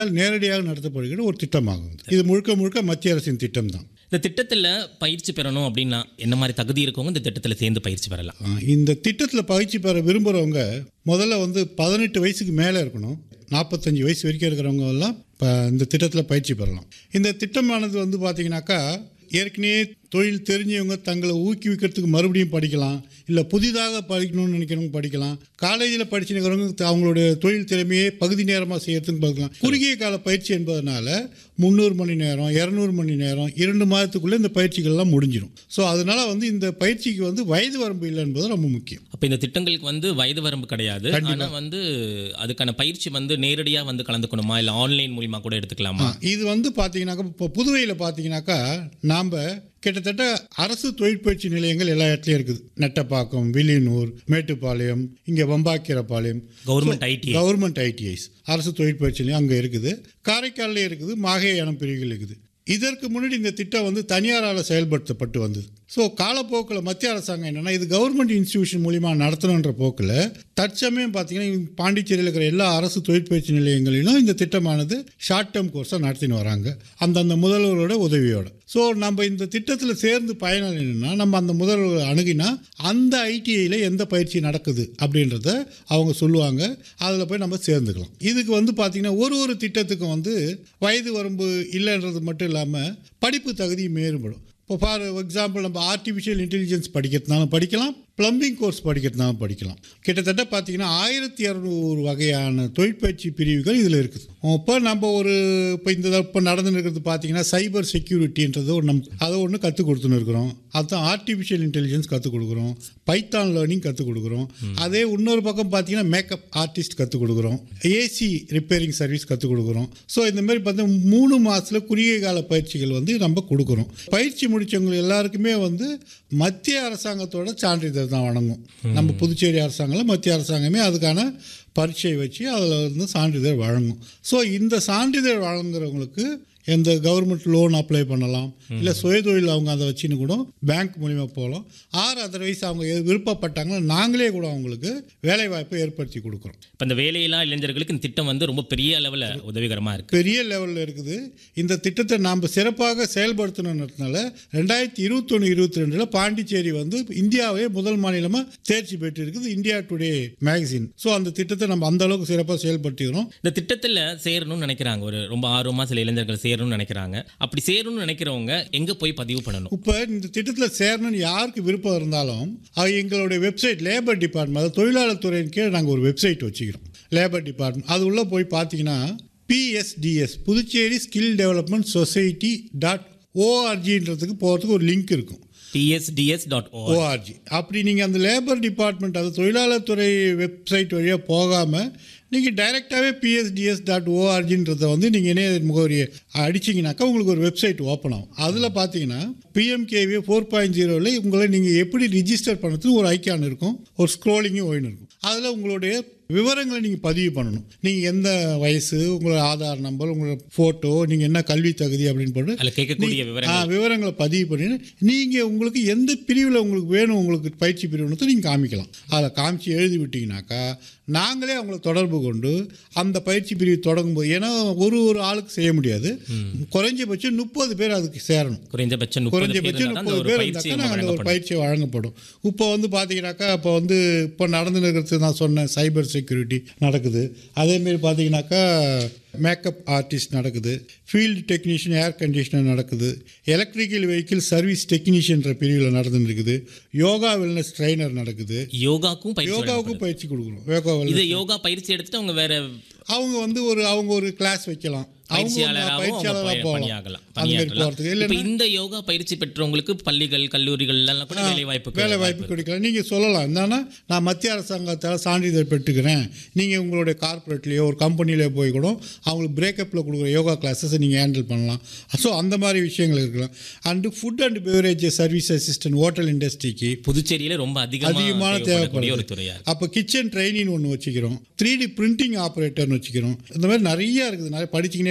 நேரடியாக நடத்தப்படுகிற ஒரு திட்டமாகும் இது முழுக்க முழுக்க மத்திய அரசின் திட்டம் தான் இந்த திட்டத்தில் பயிற்சி பெறணும் அப்படின்னா என்ன மாதிரி தகுதி இருக்கவங்க இந்த திட்டத்தில் சேர்ந்து பயிற்சி பெறலாம் இந்த திட்டத்தில் பயிற்சி பெற விரும்புகிறவங்க முதல்ல வந்து பதினெட்டு வயசுக்கு மேலே இருக்கணும் நாற்பத்தஞ்சு வயசு வரைக்கும் இருக்கிறவங்க எல்லாம் இப்போ இந்த திட்டத்தில் பயிற்சி பெறலாம் இந்த திட்டமானது வந்து பார்த்தீங்கன்னாக்கா ஏற்கனவே தொழில் தெரிஞ்சவங்க தங்களை ஊக்குவிக்கிறதுக்கு மறுபடியும் படிக்கலாம் இல்லை புதிதாக படிக்கணும்னு நினைக்கிறவங்க படிக்கலாம் காலேஜில் படிச்சுருக்கிறவங்க அவங்களுடைய தொழில் திறமையை பகுதி நேரமாக செய்யறதுக்கு பார்க்கலாம் குறுகிய கால பயிற்சி என்பதனால முந்நூறு மணி நேரம் இரநூறு மணி நேரம் இரண்டு மாதத்துக்குள்ளே இந்த பயிற்சிகள்லாம் முடிஞ்சிடும் ஸோ அதனால வந்து இந்த பயிற்சிக்கு வந்து வயது வரம்பு இல்லை என்பது ரொம்ப முக்கியம் அப்போ இந்த திட்டங்களுக்கு வந்து வயது வரம்பு கிடையாது ஆனால் வந்து அதுக்கான பயிற்சி வந்து நேரடியாக வந்து கலந்துக்கணுமா இல்லை ஆன்லைன் மூலியமா கூட எடுத்துக்கலாமா இது வந்து பார்த்தீங்கன்னாக்கா இப்போ புதுவையில் பார்த்தீங்கன்னாக்கா நாம் கிட்டத்தட்ட அரசு தொழிற்பயிற்சி நிலையங்கள் எல்லா இடத்துலையும் இருக்குது நெட்டப்பாக்கம் வில்லியனூர் மேட்டுப்பாளையம் இங்கே Vambakeerapalayam government ID government ITIs அரசு தொழிற்பயிற்சி நிலையம் அங்கே இருக்குது காரைக்காலில் இருக்குது மாகே இனம் பிரிவுகள் இருக்குது இதற்கு முன்னாடி இந்த திட்டம் வந்து தனியாரால் செயல்படுத்தப்பட்டு வந்தது ஸோ காலப்போக்கில் மத்திய அரசாங்கம் என்னென்னா இது கவர்மெண்ட் இன்ஸ்டிடியூஷன் மூலிமா நடத்தணுன்ற போக்கில் தற்சமயம் பார்த்தீங்கன்னா பாண்டிச்சேரியில் இருக்கிற எல்லா அரசு தொழிற்பயிற்சி நிலையங்களிலும் இந்த திட்டமானது ஷார்ட் டேர்ம் கோர்ஸாக நடத்தின்னு வராங்க அந்தந்த முதல்வரோட உதவியோட ஸோ நம்ம இந்த திட்டத்தில் சேர்ந்து பயணம் என்னென்னா நம்ம அந்த முதல்வர் அணுகினா அந்த ஐடிஐயில் எந்த பயிற்சி நடக்குது அப்படின்றத அவங்க சொல்லுவாங்க அதில் போய் நம்ம சேர்ந்துக்கலாம் இதுக்கு வந்து பார்த்திங்கன்னா ஒரு ஒரு திட்டத்துக்கும் வந்து வயது வரம்பு இல்லைன்றது மட்டும் இல்லாமல் படிப்பு தகுதி மேறுபடும் இப்போ ஃபார் எக்ஸாம்பிள் நம்ம ஆர்டிஃபிஷியல் இன்டெலிஜென்ஸ் படிக்கிறதுனாலும் படிக்கலாம் ப்ளம்பிங் கோர்ஸ் படிக்கிறதுனாலும் படிக்கலாம் கிட்டத்தட்ட பார்த்தீங்கன்னா ஆயிரத்தி இரநூறு வகையான தொழிற்பயிற்சி பிரிவுகள் இதில் இருக்குது இப்போ நம்ம ஒரு இப்போ இந்த இப்போ நடந்துன்னு இருக்கிறது பார்த்தீங்கன்னா சைபர் செக்யூரிட்டின்றது ஒரு நம் அதை ஒன்று கற்றுக் கொடுத்துன்னு இருக்கிறோம் அதுதான் ஆர்டிஃபிஷியல் இன்டெலிஜென்ஸ் கற்றுக் கொடுக்குறோம் பைத்தான் லேர்னிங் கற்றுக் கொடுக்குறோம் அதே இன்னொரு பக்கம் பார்த்தீங்கன்னா மேக்கப் ஆர்டிஸ்ட் கற்றுக் கொடுக்குறோம் ஏசி ரிப்பேரிங் சர்வீஸ் கற்றுக் கொடுக்குறோம் ஸோ இந்த மாதிரி பார்த்தா மூணு மாதத்தில் குறுகிய கால பயிற்சிகள் வந்து நம்ம கொடுக்குறோம் பயிற்சி முடித்தவங்க எல்லாருக்குமே வந்து மத்திய அரசாங்கத்தோட சான்றிதழ் தான் வழங்கும் நம்ம புதுச்சேரி அரசாங்கம் மத்திய அரசாங்கமே அதுக்கான பரீட்சை வச்சு அதில் வந்து சான்றிதழ் வழங்கும் ஸோ இந்த சான்றிதழ் வழங்குறவங்களுக்கு எந்த கவர்மெண்ட் லோன் அப்ளை பண்ணலாம் இல்லை சுயதொழில் அவங்க அதை வச்சுன்னு கூட பேங்க் மூலிமா போகலாம் ஆறு அதர்வைஸ் அவங்க எது விருப்பப்பட்டாங்கன்னா நாங்களே கூட அவங்களுக்கு வேலை வாய்ப்பை ஏற்படுத்தி கொடுக்குறோம் இப்போ இந்த வேலையில்லா இளைஞர்களுக்கு இந்த திட்டம் வந்து ரொம்ப பெரிய அளவில் உதவிகரமாக இருக்குது பெரிய லெவலில் இருக்குது இந்த திட்டத்தை நாம் சிறப்பாக செயல்படுத்தணுன்றதுனால ரெண்டாயிரத்தி இருபத்தொன்று இருபத்தி ரெண்டில் பாண்டிச்சேரி வந்து இந்தியாவே முதல் மாநிலமாக தேர்ச்சி பெற்று இருக்குது இந்தியா டுடே மேகசின் ஸோ அந்த திட்டத்தை நம்ம அந்த அளவுக்கு சிறப்பாக செயல்படுத்திக்கிறோம் இந்த திட்டத்தில் சேரணும்னு நினைக்கிறாங்க ஒரு ரொம்ப ஆர்வமாக சில இளைஞர்கள் சேரணும்னு நினைக்கிறாங்க அப்படி சேரணும்னு நினைக்கிறவங்க எங்கே போய் பதிவு பண்ணணும் இப்போ இந்த திட்டத்தில் சேரணும்னு யாருக்கு விருப்பம் இருந்தாலும் அது எங்களுடைய வெப்சைட் லேபர் டிபார்ட்மெண்ட் அதாவது தொழிலாளர் துறையின் கீழே நாங்கள் ஒரு வெப்சைட் வச்சுக்கிறோம் லேபர் டிபார்ட்மெண்ட் அது உள்ளே போய் பார்த்தீங்கன்னா PSDS Puducherry skill development society dot ஓஆர்ஜின்றதுக்கு போகிறதுக்கு ஒரு லிங்க் இருக்கும் டிஎஸ்டிஎஸ் டாட் ஓ ஓஆர்ஜி அப்படி நீங்கள் அந்த லேபர் டிபார்ட்மெண்ட் அது தொழிலாளர் துறை வெப்சைட் வழியாக போகாமல் நீங்கள் டைரெக்டாகவே பிஎஸ்டிஎஸ் டாட் ஓஆர்ஜின்றதை வந்து நீங்கள் இணைய முகவரியை அடிச்சிங்கனாக்கா உங்களுக்கு ஒரு வெப்சைட் ஓப்பன் ஆகும் அதில் பார்த்தீங்கன்னா பிஎம்கேவி ஃபோர் பாயிண்ட் ஜீரோவில் உங்களை நீங்கள் எப்படி ரிஜிஸ்டர் பண்ணுறதுக்கு ஒரு ஐக்கான் இருக்கும் ஒரு ஸ்க்ரோலிங்கும் ஓயின் இருக்கும் அதில் உங்களுடைய விவரங்களை நீங்கள் பதிவு பண்ணணும் நீங்கள் எந்த வயசு உங்களோட ஆதார் நம்பர் உங்களோட ஃபோட்டோ நீங்கள் என்ன கல்வி தகுதி அப்படின்னு போட்டு அதில் கேட்கக்கூடிய ஆ விவரங்கள் விவரங்களை பதிவு பண்ணி நீங்கள் உங்களுக்கு எந்த பிரிவில் உங்களுக்கு வேணும் உங்களுக்கு பயிற்சி பிரிவுன்னு நீங்கள் காமிக்கலாம் அதை காமிச்சு எழுதி விட்டீங்கன்னாக்கா நாங்களே அவங்கள தொடர்பு கொண்டு அந்த பயிற்சி பிரிவு தொடங்கும் போது ஏன்னா ஒரு ஒரு ஆளுக்கு செய்ய முடியாது குறைஞ்சபட்சம் முப்பது பேர் அதுக்கு சேரணும் குறைஞ்சபட்சம் முப்பது பேர் குறைஞ்சபட்சம் இருந்தால் அந்த முப்பது ஒரு பேர் பயிற்சி இருந்தாக்கா நாங்கள் அந்த ஒரு வழங்கப்படும் பயிற்சி வழங்கப்படும் இப்போ வந்து பார்த்தீங்கன்னாக்கா இப்போ வந்து இப்போ நடந்து இருக்கிறது நான் சொன்னேன் சைபர் செக்யூரிட்டி நடக்குது அதேமாரி பார்த்தீங்கன்னாக்கா மேக்கப் ஆர்டிஸ்ட் நடக்குது ஃபீல்டு டெக்னீஷியன் ஏர் கண்டிஷனர் நடக்குது எலக்ட்ரிக்கல் வெஹிக்கிள் சர்வீஸ் டெக்னீஷியன்ற பிரிவில் நடந்துன்னு இருக்குது யோகா வெல்னஸ் ட்ரைனர் நடக்குது யோகாக்கும் பயிற்சி யோகாவுக்கும் பயிற்சி கொடுக்குறோம் யோகா வழங்கப்படுது. wellness. இது யோகா பயிற்சி எடுத்துட்டு அவங்க வேற அவங்க வந்து ஒரு அவங்க ஒரு கிளாஸ் வைக்கலாம் அவங்க ஒரு பயிற்சியாளராகவும் அவங்க பயிற்சியாளராக பய- போகலாம் பணியாகலாம் அந்த மாதிரி பணியாற்றலாம் போகிறதுக்கு இப்போ இல்லைன்னா இந்த யோகா பயிற்சி பெற்றவங்களுக்கு பள்ளிகள் கல்லூரிகள் எல்லாம் கூட வேலை வாய்ப்பு வேலை வாய்ப்பு கிடைக்கலாம் நீங்கள் சொல்லலாம் என்னன்னா நான் மத்திய அரசாங்கத்தால் சான்றிதழ் பெற்றுக்கிறேன் நீங்கள் உங்களுடைய கார்ப்பரேட்லேயோ ஒரு கம்பெனிலேயோ போய் கூட அவங்களுக்கு பிரேக்கப்பில் கொடுக்குற யோகா கிளாஸஸை நீங்கள் ஹேண்டில் பண்ணலாம் ஸோ அந்த மாதிரி விஷயங்கள் இருக்கலாம் and food and beverage service assistant hotel இண்டஸ்ட்ரிக்கு புதுச்சேரியில ரொம்ப அதிகமா அதிகமான தேவைப்படக்கூடிய ஒரு தேவைப்படுது துறையா அப்போ கிச்சன் ட்ரைனிங் ஒன்று வச்சுக்கிறோம் த்ரீ டி பிரிண்டிங் ஆப்ரேட்டர்னு வச்சுக்கிறோம் இந்த மாதிரி நிறைய இருக்குது நிறைய படிச்சிக்கினே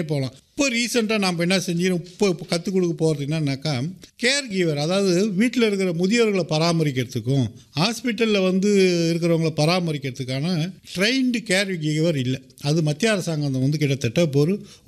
போகலாம் இப்போ ரீசெண்டாக நாம் என்ன செஞ்சோம் இப்போ இப்போ கற்றுக் கொடுக்க போகிறது என்னன்னாக்கா கேர் கிவர் அதாவது வீட்டில் இருக்கிற முதியோர்களை பராமரிக்கிறதுக்கும் ஹாஸ்பிட்டலில் வந்து இருக்கிறவங்கள பராமரிக்கிறதுக்கான ட்ரெயின்டு கேர் கிவர் இல்லை அது மத்திய அரசாங்கம் வந்து கிட்டத்தட்ட இப்போ ஒரு